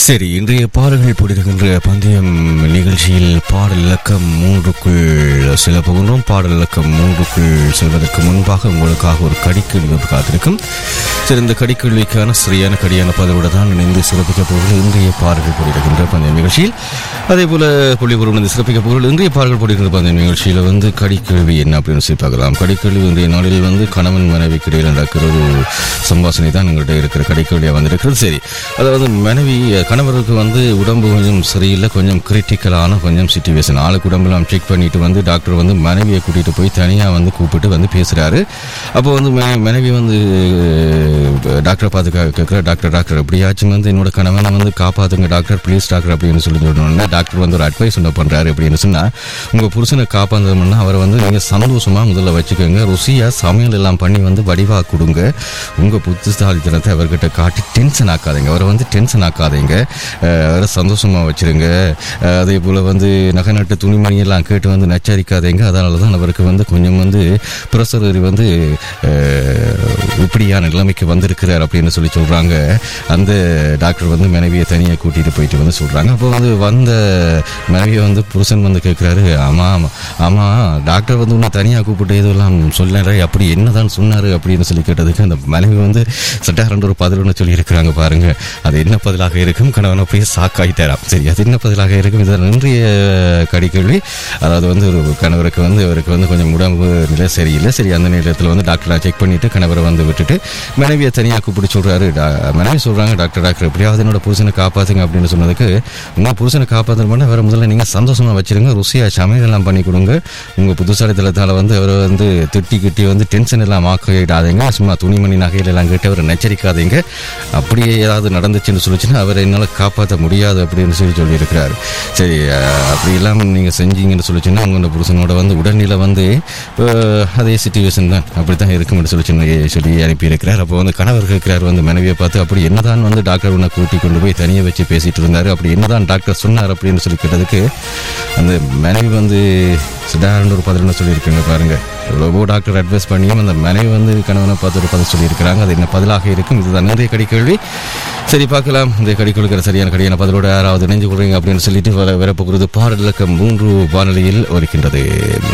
சரி இன்றைய பாடல்கள் போடுகின்ற பந்தயம் நிகழ்ச்சியில் பாடல் இலக்கம் மூன்றுக்குள் செல்ல போகின்றோம் பாடல் இலக்கம் மூன்றுக்குள் செல்வதற்கு முன்பாக உங்களுக்காக ஒரு கடிக்கேள்வி ஒன்று காத்திருக்கும் சரி இந்த கடிக்கேள்விக்கான சரியான கடியான பதிலோடு தான் இணைந்து சிறப்பிக்க போகிறது இன்றைய பாடல்கள் போடுகின்ற பந்தயம் நிகழ்ச்சியில் அதே போல புள்ளிபுரம் வந்து சிறப்பிக்க போகிறது இன்றைய பாடல்கள் போடுகின்ற பந்தயம் நிகழ்ச்சியில் வந்து கடிக்கேள்வி என்ன அப்படின்னு சொல்லி பார்க்கலாம் கடிக்கேள்வி இன்றைய நாளில் வந்து கணவன் மனைவிக்கு இடையில் நடக்கிற ஒரு சம்பாஷணை தான் எங்கள்கிட்ட இருக்கிற கடிக்கேள்வியாக வந்திருக்கிறது சரி அதாவது மனைவி கணவருக்கு வந்து உடம்பு கொஞ்சம் சரியில்லை கொஞ்சம் கிரிட்டிக்கலான கொஞ்சம் சுச்சுவேஷன் ஆளுக்கு உடம்பெல்லாம் செக் பண்ணிட்டு வந்து டாக்டர் வந்து மனைவியை கூட்டிகிட்டு போய் தனியாக வந்து கூப்பிட்டு வந்து பேசுகிறாரு அப்போ வந்து ம- மனைவி வந்து அஹ், டாக்டரை பார்த்து கே- கேட்குற டாக்டர் டாக்டர் எப்படியாச்சும் வந்து என்னோட கணவனை வந்து காப்பாற்றுங்க டாக்டர் ப்ளீஸ் டாக்டர் அப்படின்னு சொல்லி சொன்னோன்னே டாக்டர் வந்து ஒரு அட்வைஸ் என்ன பண்ணுறாரு அப்படின்னு சொன்னால் உங்கள் புருஷனை காப்பாற்றணும்னா அவரை வந்து நீங்கள் சந்தோஷமாக முதல்ல வச்சுக்கோங்க ருசியாக சமையல் எல்லாம் பண்ணி வந்து வடிவாக கொடுங்க உங்கள் புத்திசாலித்தனத்தை அவர்கிட்ட காட்டி டென்ஷன் ஆக்காதீங்க அவரை வந்து டென்ஷன் ஆக்காதீங்க அஹ், அவரை சந்தோஷமாக வச்சிருங்க அஹ், அதே போல் வந்து நகை நட்டு துணிமணி எல்லாம் கேட்டு வந்து நச்சரிக்காதீங்க அதனால தான் அவருக்கு வந்து கொஞ்சம் வந்து ப்ரெஷர் வந்து அஹ், இப்படியான நிலைமைக்கு வந்திருக்கிறார் அப்படின்னு சொல்லி சொல்கிறாங்க அந்த டாக்டர் வந்து மனைவியை தனியாக கூட்டிகிட்டு போயிட்டு வந்து சொல்கிறாங்க அப்போ வந்து வந்த மனைவியை வந்து புருஷன் வந்து கேட்குறாரு ஆமாம் ஆமாம் ஆமாம் டாக்டர் வந்து உன்னை தனியாக கூப்பிட்டு இதெல்லாம் சொன்னாரு அப்படி என்னதான் சொன்னார் அப்படின்னு சொல்லி கேட்டதுக்கு அந்த மனைவி வந்து சட்டாரண்டு ஒரு பதில் ஒன்று சொல்லியிருக்கிறாங்க பாருங்க அது என்ன பதிலாக இருக்கும் கணவன் அப்படியே சாக்காயிட்டாராம் சரி அது என்ன பதிலாக இருக்கும் இது இன்றைய கடிக்கேள்வி அதாவது வந்து ஒரு கணவருக்கு வந்து அவருக்கு வந்து கொஞ்சம் உடம்பு நிலை சரியில்லை சரி அந்த நேரத்தில் வந்து டாக்டரை செக் பண்ணிட்டு கணவரை வந்து விட்டுட்டு மனைவியை தனியாக கூப்பிட்டு சொல்றாரு டா- மனைவி சொல்றாங்க டாக்டர் டாக்டர் எப்படியாவது என்னோட புருஷனை காப்பாத்துங்க அப்படின்னு சொன்னதுக்கு உங்க புருஷனை காப்பாற்றணும்னா அவரை முதல்ல நீங்க சந்தோஷமா வச்சிருங்க ருசியா சமையல் எல்லாம் பண்ணி கொடுங்க உங்க புதுசாலித்தனத்தால வந்து அவரை வந்து திட்டி கிட்டி வந்து டென்ஷன் எல்லாம் ஆக்கிடாதீங்க சும்மா துணிமணி நகையில எல்லாம் கேட்டு அவரை நச்சரிக்காதீங்க அப்படியே ஏதாவது நடந்துச்சுன்னு சொல்லிச்சுன்னா அவரை என்னால் காப்பாற்ற முடியாது அப்படின்னு சொல்லி சொல்லியிருக்கிறாரு சரி அஹ், அப்படி இல்லாமல் நீங்கள் செஞ்சீங்கன்னு சொல்லிச்சுன்னா உங்களோட புருஷனோட வந்து உடல்நிலை வந்து அஹ், அதே சுச்சுவேஷன் தான் அப்படி தான் இருக்கும்னு சொல்லி சொன்ன சொல்லி அனுப்பியிருக்கிறார் அப்போ வந்து கணவர் கேட்கிறார் வந்து மனைவியை பார்த்து அப்படி என்னதான் வந்து டாக்டர் உன்னை கூட்டி கொண்டு போய் தனியாக வச்சு பேசிட்டு இருந்தாரு அப்படி என்னதான் டாக்டர் சொன்னார் அப்படின்னு சொல்லி கேட்டதுக்கு அந்த மனைவி வந்து சிதாரண ஒரு பதில் சொல்லியிருக்காங்க பாருங்க எவ்வளவோ டாக்டர் அட்வைஸ் பண்ணியும் அந்த மனைவி வந்து கணவனை பார்த்து ஒரு பதில் சொல்லியிருக்கிறாங்க அது என்ன பதிலாக இருக்கும் இதுதான் இன்றைய கடிக்கேள்வி சரி பார்க்கலாம் இந்த கடிக்கொள்கிற சரியான கடியான பதிலோட யாராவது இணைஞ்சு கொள்றீங்க அப்படின்னு சொல்லிட்டு வர வரப்போகிறது பாடலுக்கு மூன்று வானொலியில் ஒலிக்கின்றது